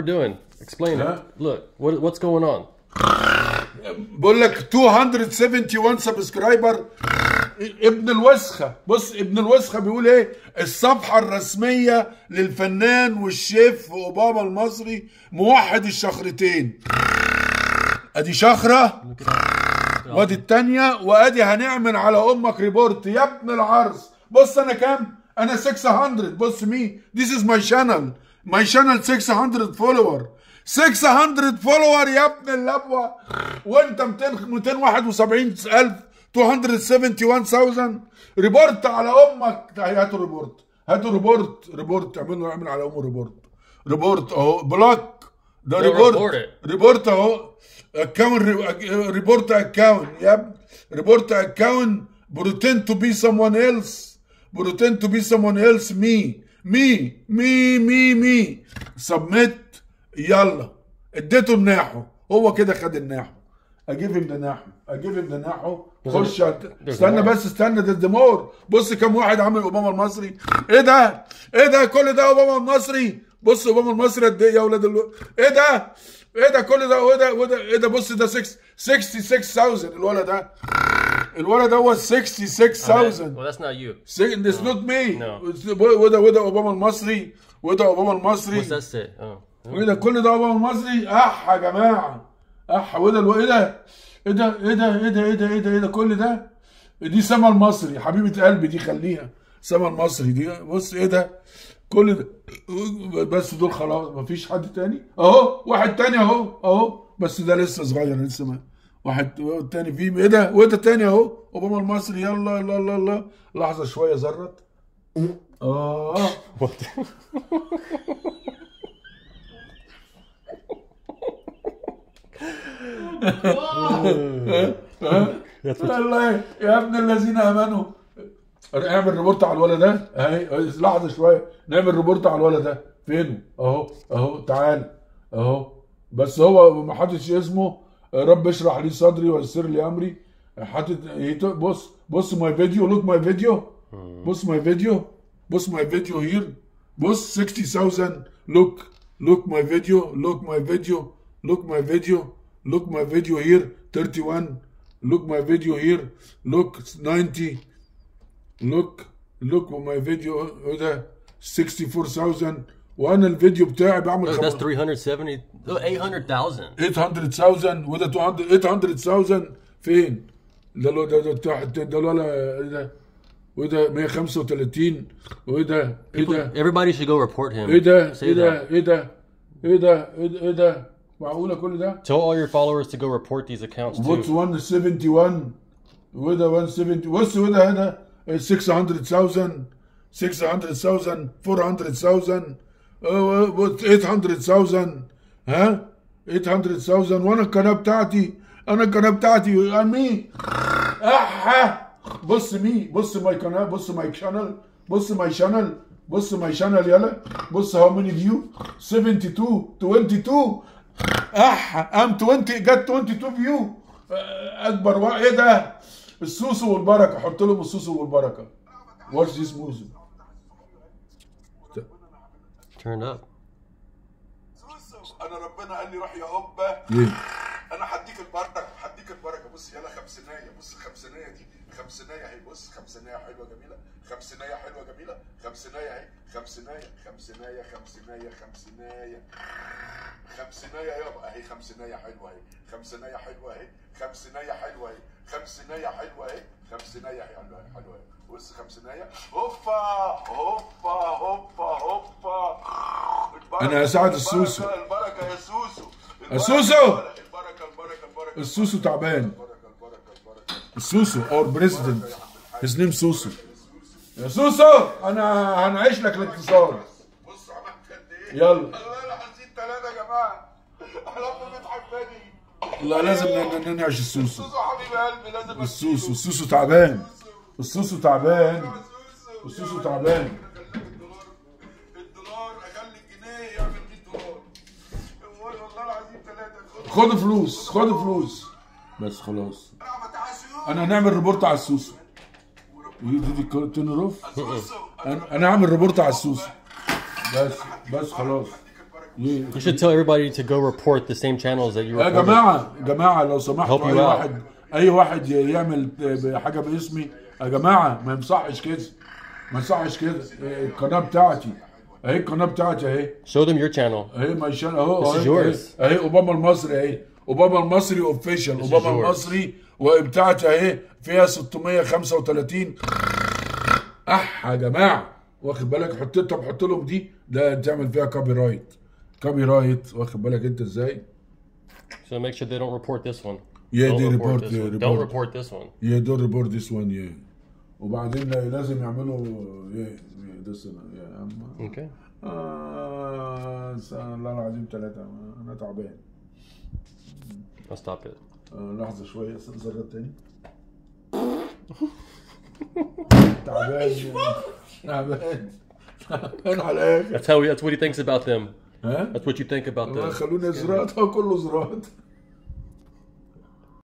doing? Explain Huh? it. Look, what what's going on? بقول لك 271 سبسكرايبر ابن الوسخه بص ابن الوسخه بيقول ايه الصفحه الرسميه للفنان والشيف اوباما المصري موحد الشخرتين ادي شخره وادي التانية وادي هنعمل على امك ريبورت يا ابن العرس بص انا كام انا 600 بص مي ذيس از ماي شانل ماي شانل 600 فولور 600 فولور يا ابن اللبوه وانت 200 271000 271000 ريبورت على امك تعالى هاتوا ريبورت هاتوا ريبورت ريبورت اعملوا اعمل على امه ريبورت ريبورت اهو بلوك ده No, ريبورت report it. ريبورت اهو اكونت ريبورت اكونت يا ابني ريبورت اكونت pretend to be someone else pretend to be someone else me me me me me submit يلا اديته الناحو هو كده خد الناحو اجيب ذا ناحو اجيب ذا ناحو خش هت- استنى more. بس استنى ده ديمور بص كم واحد عمل اوباما المصري ايه ده ايه ده كل ده اوباما المصري بص اوباما المصري قد ايه يا ولاد الو... ايه ده ايه ده كل ده وايه ده وده ايه ده بص ده 6 66000 الولد ده الولد ده هو 66000 Well, that's not you. This not me No. وده وده اوباما المصري وده اوباما المصري What's that say? Oh. وايه ده كل ده اوباما المصري اح يا جماعه اح وده الو- ايه ده ايه ده ايه ده ايه ده ايه ده ايه ده ايه ده كل ده دي سما المصري حبيبه قلبي دي خليها سما المصري دي بص ايه ده كل ده بس دول خلاص مفيش حد تاني اهو واحد تاني اهو اهو بس ده لسه صغير لسه ما واحد تاني في ايه ده وده تاني اهو اوباما المصري يلا يلا يلا يلا لحظه شويه زرت اه What? والله يا ابن الذين امنوا اعمل ريبورت على الولد ده اهي لحظه شويه نعمل ريبورت على الولد ده فينه اهو اهو تعال اهو بس هو ما حاطش اسمه رب اشرح لي صدري ويسر لي امري حاطط يت- بص بص ماي فيديو لوك ماي فيديو بص ماي فيديو بص ماي فيديو هير بص 60000 لوك لوك ماي فيديو لوك ماي فيديو لوك ماي فيديو look my video here 31 look my video here look 90 look look my video ايه ده 64000 وانا الفيديو بتاعي بعمل Look, that's خمس- 370. Look, 800,000. 800000 وده 200 800000 فين؟ ده لو ده ده تحت ده ولا ايه ده؟ وده 135 وايه ده؟ ايه ده؟ Everybody should go report him. ايه ده؟ Say ايه that. ده؟ ايه ده؟ ايه ده؟ ايه ده؟ ايه ده؟ معقوله كل ده؟ Tell all your followers to go report these accounts What's too. 171 وده 170 بص وده هنا 600000 600000 400000 uh, what 800000 ها 800000 وانا القناه بتاعتي انا القناه بتاعتي مين اح بص مي بص ماي قناه بص ماي شانل بص ماي شانل بص ماي شانل يلا بص هاو ماني فيو 72 22 اح ام 20 جت 22 فيو اكبر وا... ايه ده السوسو والبركه حط لهم السوسو والبركه واتش ذيس موزو Turn up. انا ربنا قال لي روح يا قبه ليه انا هديك البركه هديك البركه بص يلا خمسينيه بص الخمسينيه دي خمسينيه اهي بص خمسينيه حلوه جميله خمسينيه حلوه جميله خمسينيه اهي خمسينيه خمسينيه خمسينيه خمسينيه خمسينيه يابا اهي خمسينيه حلوه اهي خمسينيه حلوه اهي خمسينيه حلوه اهي خمسينيه حلوه اهي خمسينيه حلوه اهي حلوه اهي بص خمسينيه هوبا هوبا هوبا هوبا البركة، أنا هساعد البركة، السوسو. البركه يا سوسو يا سوسو! البركه البركه البركه السوسو تعبان البركه البركه البركه السوسو اور بريزيدنت هيز نيم سوسو يا سوسو انا هنعيش لك الاتصال بص عملت قد ايه يلا الله انا حسيت ثلاثه يا جماعه انا امي بتحبني لا لازم ن- ن- ننعش السوسو سوسو حبيب قلبي لازم السوسو السوسو تعبان السوسو تعبان سوسو السوسو تعبان الدولار اخلي الجنيه يعمل 100 دولار والله العظيم ثلاثه خد فلوس خد فلوس بس خلاص انا هنعمل ريبورت على السوسو دي دي تنروف سوسو انا انا هعمل ريبورت على السوسو بس بس خلاص هديك البركه ي- You should tell everybody to go report the same channels that you يا reported. جماعه يا جماعه لو سمحتوا Help you اي out. واحد اي واحد يعمل حاجه باسمي يا جماعه ما يصحش كده ما يصحش كده القناه بتاعتي اهي القناه بتاعتي اهي Show them your channel. اهي ما يشان اهو This is اهي yours. اهي اوباما المصري اهي اوباما المصري اوفيشال This is اوباما yours. المصري وبتاعتي اهي فيها 635 اح يا جماعه واخد بالك حط انت بحط لهم دي ده تعمل فيها كوبي رايت كوبي رايت واخد بالك انت ازاي So make sure they don't report this one. Yeah, Don't they report report, this yeah, one. report. Don't report this one. يا دور ريبورت ذيس وان يا وبعدين لازم يعملوا يا ده سنه يا عم Okay. آه سنة الله العظيم ثلاثة أنا تعبان I'll stop it. آه لحظة شوية زرة تاني تعبان تعبان تعبان على الآخر That's how. That's what he thinks about them. ها؟ That's what you think about ما them. خلوني زرات هو كله زرات